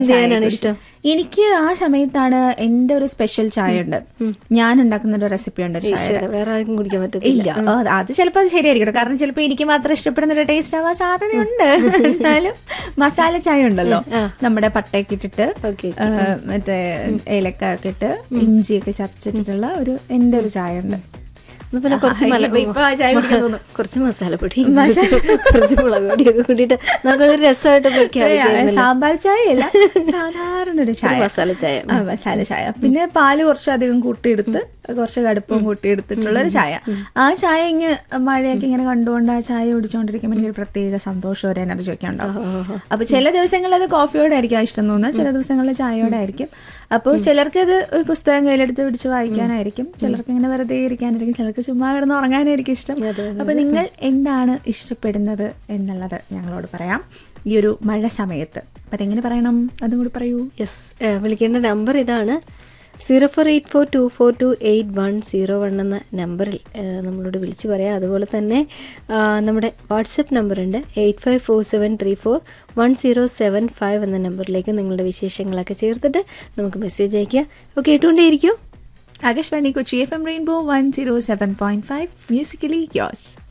ചെയ്യാനാണ് ഇഷ്ടം എനിക്ക് ആ സമയത്താണ് എന്റെ ഒരു സ്പെഷ്യൽ ചായ ഉണ്ട് ഞാൻ ഉണ്ടാക്കുന്ന ഒരു റെസിപ്പി ഉണ്ട് ഒരു ചായ ഈശ്വര, വേറെ ആർക്കും കുടിക്കാൻ പറ്റത്തില്ല ഇല്ല ആ, അത് ചിലപ്പോൾ അത് ശരിയായിരിക്കും കാരണം ചിലപ്പോൾ എനിക്ക് മാത്രം ഇഷ്ടപ്പെടുന്ന ഒരു ടേസ്റ്റ് ആവാൻ സാധ്യതയുണ്ട് എന്നാലും മസാല ചായ ഉണ്ടല്ലോ നമ്മുടെ പട്ടയൊക്കെ ഇട്ടിട്ട് ഓക്കെ ആ, മറ്റേ ഏലക്ക ഒക്കെ ഇട്ട് ഇഞ്ചിയൊക്കെ ചതച്ചിട്ടിട്ടുള്ള ഒരു എന്റെ ഒരു ചായ ഉണ്ട് എന്നാ പിന്നെ കുറച്ച് മല ഇപ്പൊ- ഇപ്പൊ ആ ചായ കുടിക്കാൻ തോന്നുന്നു. കുറച്ച് മസാലപ്പൊടി കുറച്ച് മുളക് പൊടിയൊക്കെ കൂട്ടിയിട്ട് നമുക്കതൊരു രസമായിട്ട് പ്രഖ്യാപിക്കാം സാമ്പാർ ചായയല്ല സാധാരണ ഒരു ചായ മസാല ചായ ആ മസാല ചായ പിന്നെ പാല് കുറച്ചധികം കൂട്ടിയെടുത്ത് കുറച്ച് കടുപ്പവും കൂട്ടിയെടുത്തിട്ടുള്ള ഒരു ചായ ആ ചായ ഇങ്ങ് മഴയൊക്കെ ഇങ്ങനെ കണ്ടുകൊണ്ട് ആ ചായ കുടിച്ചുകൊണ്ടിരിക്കുമ്പോൾ എനിക്ക് ഒരു പ്രത്യേക സന്തോഷം ഒരു എനർജി ഒക്കെ ഉണ്ടാവും അപ്പൊ ചില ദിവസങ്ങളിൽ അത് കോഫിയോടെ ആയിരിക്കും ഇഷ്ടം തോന്നുന്നത് ചില ദിവസങ്ങളിൽ ചായയോടെ ആയിരിക്കും അപ്പോൾ ചിലർക്ക് അത് ഒരു പുസ്തകം കയ്യിലെടുത്ത് പിടിച്ച് വായിക്കാനായിരിക്കും ചിലർക്ക് ഇങ്ങനെ വെറുതെ ഇരിക്കാനായിരിക്കും ചിലർക്ക് ചുമ്മാ കിടന്ന് ഉറങ്ങാനായിരിക്കും ഇഷ്ടം അപ്പൊ നിങ്ങൾ എന്താണ് ഇഷ്ടപ്പെടുന്നത് എന്നുള്ളത് ഞങ്ങളോട് പറയാം ഈ ഒരു മഴ സമയത്ത് അപ്പൊ അതെങ്ങനെ പറയണം അതും കൂടി പറയൂ യെസ് വിളിക്കേണ്ട നമ്പർ ഇതാണ് zero four eight four two four two eight one zero one എന്ന നമ്പറിൽ ഏഹ്, നമ്മളോട് വിളിച്ചു പറയാം അതുപോലെ തന്നെ ആ, നമ്മുടെ വാട്സപ്പ് നമ്പറുണ്ട് eight five four seven three four one zero seven five എന്ന നമ്പറിലേക്ക് നിങ്ങളുടെ വിശേഷങ്ങളൊക്കെ ചേർത്തിട്ട് നമുക്ക് മെസ്സേജ് അയക്കുക ഓക്കെ ഇട്ടുകൊണ്ടേയിരിക്കും Akashvani Kochi F M rainbow one zero seven point five musically യോസ്